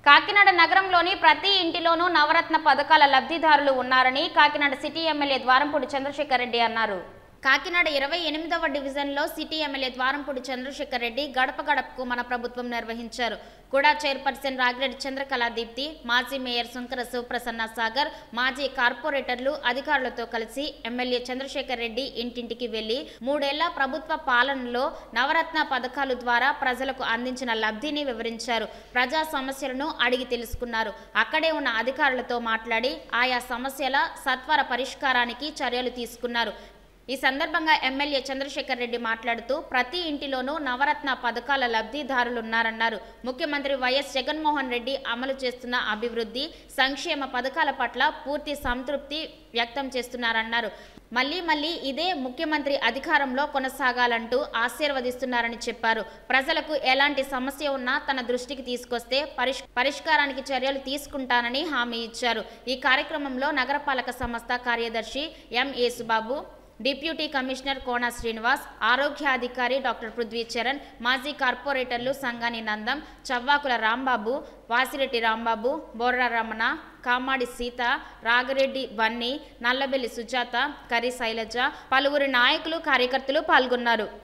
కాకినాడ నగరంలోని ప్రతి ఇంటిలోనూ నవరత్న పథకాల లబ్ధిదారులు ఉన్నారని కాకినాడ సిటీ ఎమ్మెల్యే ద్వారంపూడి చంద్రశేఖర్ రెడ్డి అన్నారు కాకినాడ ఇరవై ఎనిమిదవ డివిజన్లో సిటీ ఎమ్మెల్యే ద్వారంపూడి చంద్రశేఖర్ రెడ్డి గడప గడపకు మన ప్రభుత్వం నిర్వహించారు కూడా చైర్పర్సన్ రాగిరెడ్డి చంద్రకళా దీప్తి మాజీ మేయర్ శంకర శివప్రసన్న సాగర్ మాజీ కార్పొరేటర్లు అధికారులతో కలిసి ఎమ్మెల్యే చంద్రశేఖర్ రెడ్డి ఇంటింటికి వెళ్లి మూడేళ్ల ప్రభుత్వ పాలనలో నవరత్న పథకాల ద్వారా ప్రజలకు అందించిన లబ్ధిని వివరించారు ప్రజా సమస్యలను అడిగి తెలుసుకున్నారు అక్కడే ఉన్న అధికారులతో మాట్లాడి ఆయా సమస్యల సత్వర పరిష్కారానికి చర్యలు తీసుకున్నారు ఈ సందర్భంగా ఎమ్మెల్యే చంద్రశేఖర్ రెడ్డి మాట్లాడుతూ ప్రతి ఇంటిలోనూ నవరత్న పథకాల లబ్ధిదారులున్నారన్నారు ముఖ్యమంత్రి వైఎస్ జగన్మోహన్ రెడ్డి అమలు చేస్తున్న అభివృద్ధి సంక్షేమ పథకాల పట్ల పూర్తి సంతృప్తి వ్యక్తం చేస్తున్నారన్నారు మళ్ళీ మళ్ళీ ఇదే ముఖ్యమంత్రి అధికారంలో కొనసాగాలంటూ ఆశీర్వదిస్తున్నారని చెప్పారు ప్రజలకు ఎలాంటి సమస్య ఉన్నా తన దృష్టికి తీసుకొస్తే పరిష్ పరిష్కారానికి చర్యలు తీసుకుంటానని హామీ ఇచ్చారు ఈ కార్యక్రమంలో నగరపాలక సంస్థ కార్యదర్శి M Yesubabu deputy commissioner Kona Srinivas ఆరోగ్యాధికారి డాక్టర్ పృథ్వీ చరణ్ మాజీ కార్పొరేటర్లు సంగాని నందం చవ్వాకుల రాంబాబు వాసిరెడ్డి రాంబాబు బొర్ర రమణ కామాడి సీత రాగిరెడ్డి బన్నీ నల్లబెల్లి సుజాత కరి శైలజ పలువురు నాయకులు కార్యకర్తలు పాల్గొన్నారు